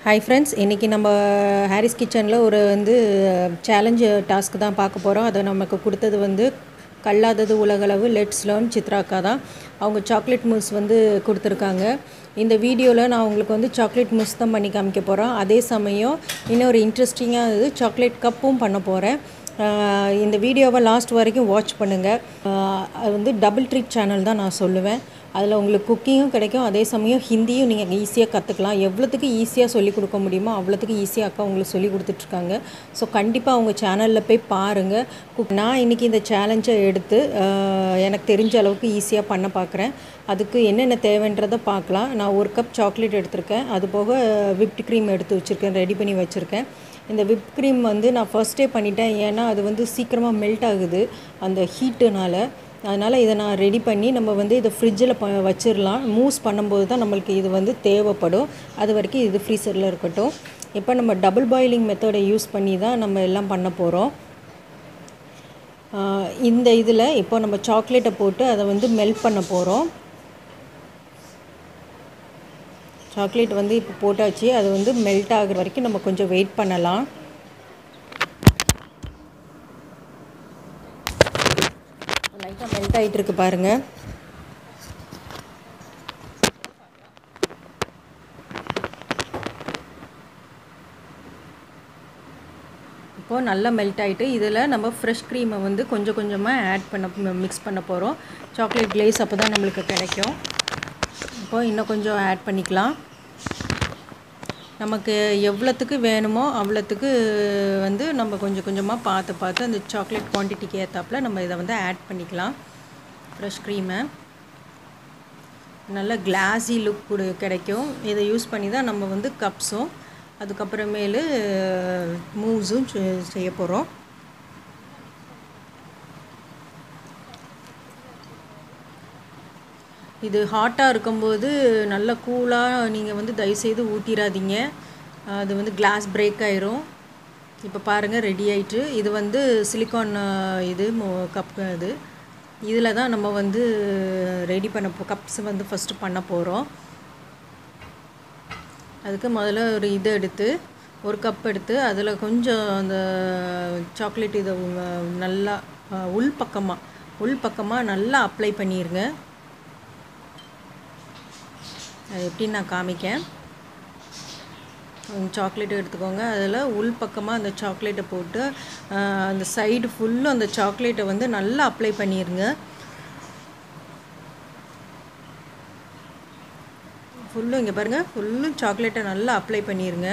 hi friends இன்றைக்கி நம்ம Harris கிச்சனில் ஒரு வந்து சேலஞ்சு டாஸ்க் தான் பார்க்க போகிறோம் அதை நமக்கு கொடுத்தது வந்து கல்லாதது உலகளவு லெட்ஸ் லேர்ன் சித்ராக்கா தான் அவங்க சாக்லேட் மூஸ் வந்து கொடுத்துருக்காங்க இந்த வீடியோவில் நான் உங்களுக்கு வந்து சாக்லேட் மூஸ் தான் பண்ணி காமிக்க போகிறோம் அதே சமயம் இன்னொரு இன்ட்ரெஸ்டிங்காக இது சாக்லேட் கப்பும் பண்ண போகிறேன் ஆஹ் இந்த வீடியோவை லாஸ்ட் வரைக்கும் வாட்ச் பண்ணுங்கள் ஆஹ் அது வந்து டபுள் ட்ரிக் சேனல் தான் நான் சொல்லுவேன் அதில் உங்களுக்கு குக்கிங்கும் கிடைக்கும் அதே சமயம் ஹிந்தியும் நீங்கள் ஈஸியாக கற்றுக்கலாம் எவ்வளோத்துக்கு ஈஸியாக சொல்லிக் கொடுக்க முடியுமோ அவ்வளோத்துக்கு ஈஸியாக அக்கா உங்களுக்கு சொல்லி கொடுத்துட்ருக்காங்க ஸோ கண்டிப்பாக அவங்க சேனலில் போய் பாருங்கள் குக் நான் இன்றைக்கி இந்த சேலஞ்சை எடுத்து ஆஹ் எனக்கு தெரிஞ்ச அளவுக்கு ஈஸியாக பண்ண பார்க்குறேன் அதுக்கு என்னென்ன தேவைன்றதை பார்க்கலாம் நான் ஒரு கப் சாக்லேட் எடுத்திருக்கேன் அது போக விப்ட் க்ரீம் எடுத்து வச்சுருக்கேன் ரெடி பண்ணி வச்சுருக்கேன் இந்த விப் க்ரீம் வந்து நான் ஃபர்ஸ்டே பண்ணிட்டேன் ஏன்னா அது வந்து சீக்கிரமாக மெல்ட் ஆகுது அந்த ஹீட்டுனால அதனால் இதை நான் ரெடி பண்ணி நம்ம வந்து இதை ஃப்ரிட்ஜில் ப வச்சிடலாம் மூஸ் பண்ணும்போது தான் நம்மளுக்கு இது வந்து தேவைப்படும் அது வரைக்கும் இது ஃப்ரீசரில் இருக்கட்டும் இப்போ நம்ம டபுள் பாயிலிங் மெத்தடை யூஸ் பண்ணி தான் நம்ம எல்லாம் பண்ண போகிறோம் இந்த இதில் இப்போ நம்ம சாக்லேட்டை போட்டு அதை வந்து மெல்ட் பண்ண போகிறோம் சாக்லேட் வந்து இப்போ போட்டாச்சு அது வந்து மெல்ட் ஆகுற வரைக்கும் நம்ம கொஞ்சம் வெயிட் பண்ணலாம் லைட்டாக மெல்ட் ஆகிட்டு இருக்கு பாருங்கள் இப்போது நல்லா மெல்ட் ஆகிட்டு இதில் நம்ம ஃப்ரெஷ் க்ரீமை வந்து கொஞ்சம் கொஞ்சமாக ஆட் பண்ண மிக்ஸ் பண்ண போகிறோம் சாக்லேட் கிளேஸ் அப்போ தான் நம்மளுக்கு கிடைக்கும் இப்போது இன்னும் கொஞ்சம் ஆட் பண்ணிக்கலாம் நமக்கு எவ்வளோத்துக்கு வேணுமோ அவ்வளோத்துக்கு வந்து நம்ம கொஞ்சம் கொஞ்சமாக பார்த்து பார்த்து அந்த சாக்லேட் குவான்டிட்டிக்கு ஏற்றாப்புல நம்ம இதை வந்து ஆட் பண்ணிக்கலாம் ஃப்ரெஷ் க்ரீமை நல்ல கிளாஸி லுக் கொடு கிடைக்கும் இதை யூஸ் பண்ணி தான் நம்ம வந்து கப்ஸும் அதுக்கப்புறமேலு மூவ்ஸும் செய்ய போகிறோம் இது ஹாட்டாக இருக்கும்போது நல்ல கூலாக நீங்கள் வந்து தயவுசெய்து ஊற்றிடாதீங்க அது வந்து கிளாஸ் பிரேக் ஆயிரும் இப்போ பாருங்கள் ரெடி ஆயிட்டு இது வந்து சிலிக்கான் இது கப் இது இதில் தான் நம்ம வந்து ரெடி பண்ண போ கப்ஸ் வந்து ஃபஸ்ட்டு பண்ண போகிறோம் அதுக்கு முதல்ல ஒரு இது எடுத்து ஒரு கப் எடுத்து அதில் கொஞ்சம் அந்த சாக்லேட் இதை நல்லா உள் பக்கமாக உள் பக்கமாக நல்லா அப்ளை பண்ணிடுங்க அது எப்படின்னு நான் காமிக்கேன் சாக்லேட் எடுத்துக்கோங்க அதில் உள் பக்கமாக அந்த சாக்லேட்டை போட்டு அந்த சைடு ஃபுல்லும் அந்த சாக்லேட்டை வந்து நல்லா அப்ளை பண்ணிடுங்க ஃபுல்லும் இங்கே பாருங்கள் ஃபுல்லும் சாக்லேட்டை நல்லா அப்ளை பண்ணிடுங்க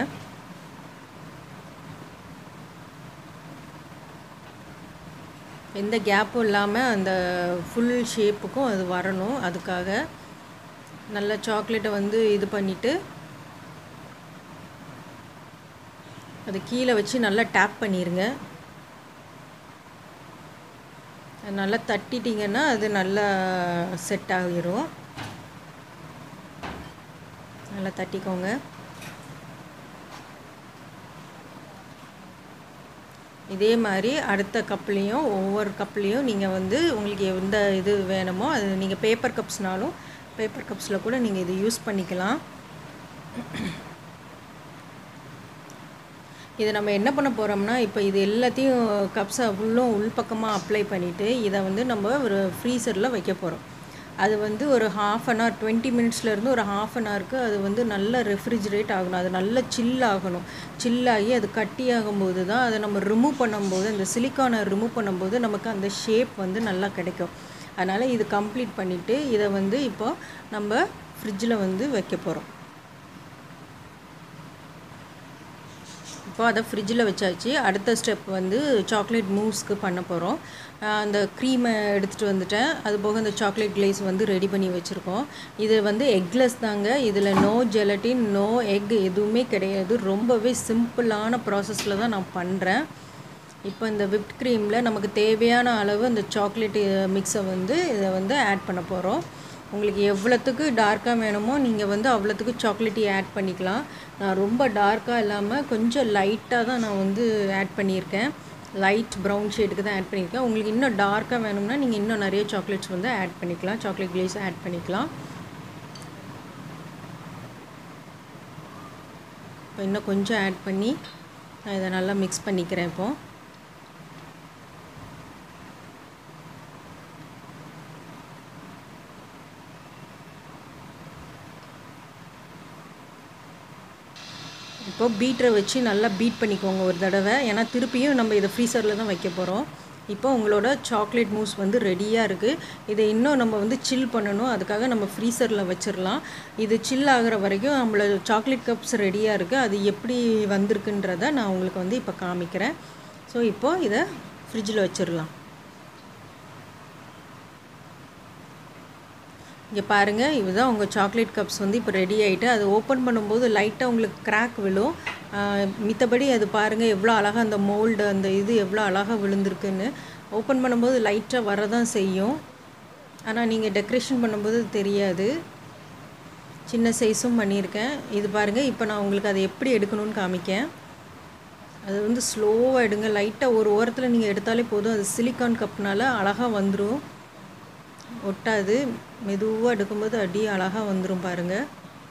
எந்த கேப்பும் இல்லாமல் அந்த ஃபுல் ஷேப்புக்கும் அது வரணும் அதுக்காக நல்லா சாக்லேட்டை வந்து இது பண்ணிவிட்டு அது கீழே வச்சு நல்லா டேப் பண்ணிடுங்க நல்லா தட்டிட்டிங்கன்னா அது நல்லா செட் ஆகிரும் நல்லா தட்டிக்கோங்க இதே மாதிரி அடுத்த கப்லேயும் ஒவ்வொரு கப்லேயும் நீங்கள் வந்து உங்களுக்கு எந்த இது வேணுமோ அது நீங்கள் பேப்பர் கப்ஸ்னாலும் பேப்பர் கப்ஸில் கூட நீங்கள் இது யூஸ் பண்ணிக்கலாம் இதை நம்ம என்ன பண்ண போகிறோம்னா இப்போ இது எல்லாத்தையும் கப்ஸை ஃபுல்லும் உள்பக்கமாக அப்ளை பண்ணிவிட்டு இதை வந்து நம்ம ஒரு ஃப்ரீசரில் வைக்க போகிறோம் அது வந்து ஒரு ஹாஃப் அன் ஹவர் டுவெண்ட்டி மினிட்ஸ்லேருந்து ஒரு ஹாஃப் அன் ஹவருக்கு அது வந்து நல்ல ரெஃப்ரிஜரேட் ஆகணும் அது நல்ல சில் ஆகணும் சில்லாகி அது கட்டி ஆகும்போது தான் அதை நம்ம ரிமூவ் பண்ணும்போது அந்த சிலிக்கானை ரிமூவ் பண்ணும்போது நமக்கு அந்த ஷேப் வந்து நல்லா கிடைக்கும் அதனால் இது கம்ப்ளீட் பண்ணிவிட்டு இதை வந்து இப்போ நம்ம ஃப்ரிட்ஜில் வந்து வைக்க போகிறோம் இப்போ அதை ஃப்ரிட்ஜில் வச்சாச்சு அடுத்த ஸ்டெப் வந்து சாக்லேட் மூவ்ஸ்க்கு பண்ண போகிறோம் அந்த க்ரீமை எடுத்துகிட்டு வந்துட்டேன் அது போக இந்த சாக்லேட் கிளேஸ் வந்து ரெடி பண்ணி வச்சுருக்கோம் இது வந்து எக்லெஸ் தாங்க இதில் நோ ஜெலட்டின் நோ எக் எதுவுமே கிடையாது ரொம்பவே சிம்பிளான ப்ராசஸில் தான் நான் பண்ணுறேன் இப்போ இந்த விப்ட் க்ரீமில் நமக்கு தேவையான அளவு அந்த சாக்லேட் மிக்ஸை வந்து இதை வந்து ஆட் பண்ண போகிறோம் உங்களுக்கு எவ்வளோத்துக்கு டார்க்காக வேணுமோ நீங்கள் வந்து அவ்வளோத்துக்கு சாக்லேட்டி ஆட் பண்ணிக்கலாம் நான் ரொம்ப டார்க்காக இல்லாமல் கொஞ்சம் லைட்டாக தான் நான் வந்து ஆட் பண்ணியிருக்கேன் லைட் ப்ரௌன் ஷேடுக்கு தான் ஆட் பண்ணியிருக்கேன் உங்களுக்கு இன்னும் டார்க்காக வேணும்னா நீங்கள் இன்னும் நிறைய சாக்லேட்ஸ் வந்து ஆட் பண்ணிக்கலாம் சாக்லேட் கிளேஸ் ஆட் பண்ணிக்கலாம் இன்னும் கொஞ்சம் ஆட் பண்ணி நான் இதை நல்லா மிக்ஸ் பண்ணிக்கிறேன் இப்போது இப்போ பீட்டரை வச்சு நல்லா பீட் பண்ணிக்கோங்க ஒரு தடவை ஏன்னா திருப்பியும் நம்ம இதை ஃப்ரீசரில் தான் வைக்க போகிறோம் இப்போ உங்களோட சாக்லேட் மூஸ் வந்து ரெடியாக இருக்குது இதை இன்னும் நம்ம வந்து சில் பண்ணணும் அதுக்காக நம்ம ஃப்ரீசரில் வச்சிடலாம் இது சில் ஆகிற வரைக்கும் நம்மளோட சாக்லேட் கப்ஸ் ரெடியாக இருக்குது அது எப்படி வந்திருக்குன்றத நான் உங்களுக்கு வந்து இப்போ காமிக்கிறேன் ஸோ இப்போது இதை ஃப்ரிட்ஜில் வச்சிடலாம் இங்கே பாருங்கள் இதுதான் உங்கள் சாக்லேட் கப்ஸ் வந்து இப்போ ரெடி ஆகிட்டு அது ஓப்பன் பண்ணும்போது லைட்டாக உங்களுக்கு கிராக் விழும் மித்தபடி அது பாருங்கள் எவ்வளோ அழகாக அந்த மோல்டு அந்த இது எவ்வளோ அழகாக விழுந்திருக்குன்னு ஓப்பன் பண்ணும்போது லைட்டாக வரதான் செய்யும் ஆனால் நீங்கள் டெக்கரேஷன் பண்ணும்போது தெரியாது சின்ன சைஸும் பண்ணியிருக்கேன் இது பாருங்கள் இப்போ நான் உங்களுக்கு அதை எப்படி எடுக்கணும்னு காமிக்கேன் அது வந்து ஸ்லோவாக எடுங்க லைட்டாக ஒரு ஓரத்தில் நீங்கள் எடுத்தாலே போதும் அது சிலிக்கான் கப்னால அழகாக வந்துடும் ஒட்டாது மெதுவாக எடுக்கும்போது அடி அழகாக வந்துடும் பாருங்கள்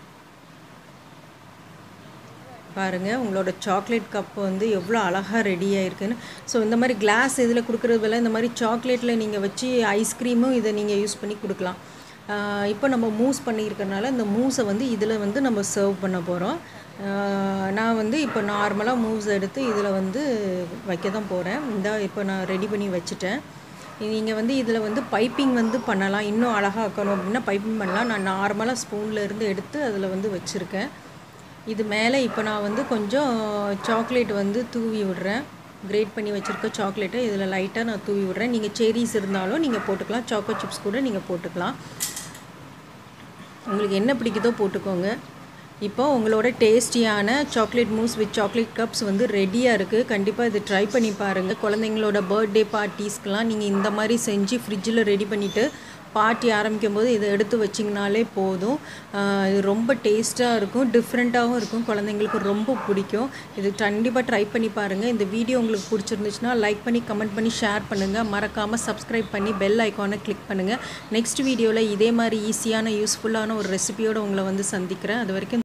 பாருங்கள் உங்களோட சாக்லேட் கப் வந்து எவ்வளோ அழகாக ரெடி ஆயிருக்குன்னு ஸோ இந்த மாதிரி கிளாஸ் இதில் கொடுக்குறது பதிலாக இந்த மாதிரி சாக்லேட்டில் நீங்கள் வச்சு ஐஸ்கிரீமும் இதை நீங்கள் யூஸ் பண்ணி கொடுக்கலாம் இப்போ நம்ம மூஸ் பண்ணியிருக்கறனால இந்த மூஸை வந்து இதில் வந்து நம்ம சர்வ் பண்ண போகிறோம் நான் வந்து இப்போ நார்மலாக மூவ்ஸ் எடுத்து இதில் வந்து வைக்க தான் போகிறேன் இந்த இப்போ நான் ரெடி பண்ணி வச்சுட்டேன் நீங்கள் வந்து இதில் வந்து பைப்பிங் வந்து பண்ணலாம் இன்னும் அழகாக ஆக்கணும் அப்படின்னா பைப்பிங் பண்ணலாம் நான் நார்மலாக ஸ்பூனில் இருந்து எடுத்து அதில் வந்து வச்சுருக்கேன் இது மேலே இப்போ நான் வந்து கொஞ்சம் சாக்லேட் வந்து தூவி விடுறேன் கிரேட் பண்ணி வச்சுருக்க சாக்லேட்டை இதில் லைட்டாக நான் தூவி விடுறேன் நீங்கள் செரிஸ் இருந்தாலும் நீங்கள் போட்டுக்கலாம் சாக்கோ சிப்ஸ் கூட நீங்கள் போட்டுக்கலாம் உங்களுக்கு என்ன பிடிக்குதோ போட்டுக்கோங்க இப்போ உங்களோட டேஸ்டியான chocolate mousse with chocolate cups வந்து ரெடியாக இருக்குது கண்டிப்பாக இது ட்ரை பண்ணி பாருங்கள் குழந்தைங்களோட பர்த்டே பார்ட்டிஸ்க்கெலாம் நீங்கள் இந்த மாதிரி செஞ்சு ஃப்ரிட்ஜில் ரெடி பண்ணிவிட்டு பார்ட்டி ஆரம்பிக்கும் போது இதை எடுத்து வச்சிங்கனாலே போதும் இது ரொம்ப டேஸ்ட்டாக இருக்கும் டிஃப்ரெண்ட்டாகவும் இருக்கும் குழந்தைங்களுக்கு ரொம்ப பிடிக்கும் இது கண்டிப்பாக ட்ரை பண்ணி பாருங்கள் இந்த வீடியோ உங்களுக்கு பிடிச்சிருந்துச்சுன்னா லைக் பண்ணி கமெண்ட் பண்ணி ஷேர் பண்ணுங்கள் மறக்காமல் சப்ஸ்கிரைப் பண்ணி பெல் ஐக்கானை கிளிக் பண்ணுங்கள் நெக்ஸ்ட் வீடியோவில் இதே மாதிரி ஈஸியான யூஸ்ஃபுல்லான ஒரு ரெசிபியோடு உங்களை வந்து சந்திக்கிறேன் அது வரைக்கும்